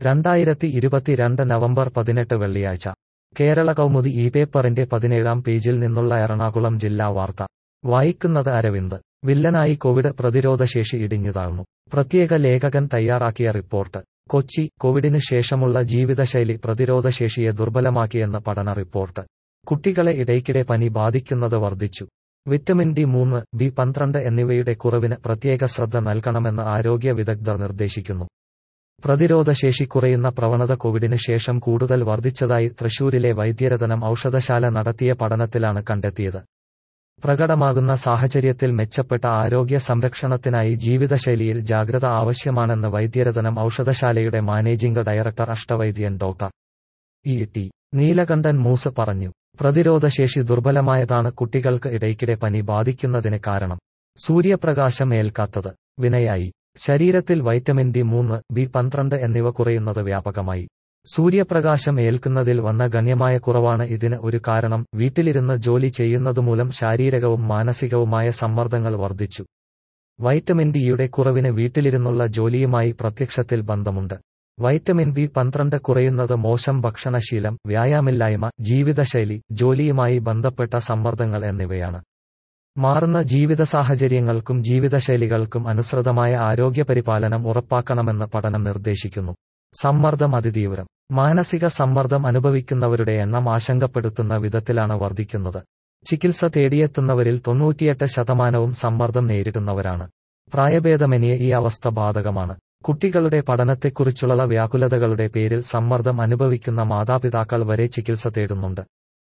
രണ്ടായിരത്തി ഇരുപത്തിരണ്ട് നവംബർ പതിനെട്ട് വെള്ളിയാഴ്ച കേരള കൗമുദി ഈ പേപ്പറിന്റെ പതിനേഴാം പേജിൽ നിന്നുള്ള എറണാകുളം ജില്ലാ വാർത്ത വായിക്കുന്നത് അരവിന്ദ് വില്ലനായി കോവിഡ് പ്രതിരോധശേഷി ഇടിഞ്ഞുതാഴ്ന്നു പ്രത്യേക ലേഖകൻ തയ്യാറാക്കിയ റിപ്പോർട്ട് കൊച്ചി കോവിഡിന് ശേഷമുള്ള ജീവിതശൈലി പ്രതിരോധശേഷിയെ ദുർബലമാക്കിയെന്ന് പഠന റിപ്പോർട്ട് കുട്ടികളെ ഇടയ്ക്കിടെ പനി ബാധിക്കുന്നത് വർദ്ധിച്ചു വിറ്റമിൻ ഡി മൂന്ന് ബി പന്ത്രണ്ട് എന്നിവയുടെ കുറവിന് പ്രത്യേക ശ്രദ്ധ നൽകണമെന്ന് ആരോഗ്യ വിദഗ്ധർ നിർദ്ദേശിക്കുന്നു പ്രതിരോധശേഷി കുറയുന്ന പ്രവണത കോവിഡിന് ശേഷം കൂടുതൽ വർദ്ധിച്ചതായി തൃശൂരിലെ വൈദ്യരതനം ഔഷധശാല നടത്തിയ പഠനത്തിലാണ് കണ്ടെത്തിയത് പ്രകടമാകുന്ന സാഹചര്യത്തിൽ മെച്ചപ്പെട്ട ആരോഗ്യ സംരക്ഷണത്തിനായി ജീവിതശൈലിയിൽ ജാഗ്രത ആവശ്യമാണെന്ന് വൈദ്യരതനം ഔഷധശാലയുടെ മാനേജിംഗ് ഡയറക്ടർ അഷ്ടവൈദ്യൻ doctor E T Neelakandan Moos പറഞ്ഞു പ്രതിരോധശേഷി ദുർബലമായതാണ് കുട്ടികൾക്ക് ഇടയ്ക്കിടെ പനി ബാധിക്കുന്നതിന് കാരണം സൂര്യപ്രകാശം ഏൽക്കാത്തത് വിനയായി ശരീരത്തിൽ വൈറ്റമിൻ ഡി മൂന്ന് ബി പന്ത്രണ്ട് എന്നിവ കുറയുന്നത് വ്യാപകമായി സൂര്യപ്രകാശം ഏൽക്കുന്നതിൽ വന്ന ഗണ്യമായ കുറവാണ് ഇതിന് ഒരു കാരണം വീട്ടിലിരുന്ന് ജോലി ചെയ്യുന്നതുമൂലം ശാരീരികവും മാനസികവുമായ സമ്മർദ്ദങ്ങൾ വർദ്ധിച്ചു വൈറ്റമിൻ ഡിയുടെ കുറവിന് വീട്ടിലിരുന്നുള്ള ജോലിയുമായി പ്രത്യക്ഷത്തിൽ ബന്ധമുണ്ട് വൈറ്റമിൻ ബി പന്ത്രണ്ട് കുറയുന്നത് മോശം ഭക്ഷണശീലം വ്യായാമില്ലായ്മ ജീവിതശൈലി ജോലിയുമായി ബന്ധപ്പെട്ട സമ്മർദ്ദങ്ങൾ എന്നിവയാണ് മാറുന്ന ജീവിത സാഹചര്യങ്ങൾക്കും ജീവിതശൈലികൾക്കും അനുസൃതമായ ആരോഗ്യപരിപാലനം ഉറപ്പാക്കണമെന്ന് പഠനം നിർദ്ദേശിക്കുന്നു സമ്മർദ്ദം അതിതീവ്രം മാനസിക സമ്മർദ്ദം അനുഭവിക്കുന്നവരുടെ എണ്ണം ആശങ്കപ്പെടുത്തുന്ന വിധത്തിലാണ് വർദ്ധിക്കുന്നത് ചികിത്സ തേടിയെത്തുന്നവരിൽ തൊണ്ണൂറ്റിയെട്ട് ശതമാനവും സമ്മർദ്ദം നേരിടുന്നവരാണ് പ്രായഭേദമന്യേ ഈ അവസ്ഥ ബാധകമാണ് കുട്ടികളുടെ പഠനത്തെക്കുറിച്ചുള്ള വ്യാകുലതകളുടെ പേരിൽ സമ്മർദ്ദം അനുഭവിക്കുന്ന മാതാപിതാക്കൾ വരെ ചികിത്സ തേടുന്നുണ്ട്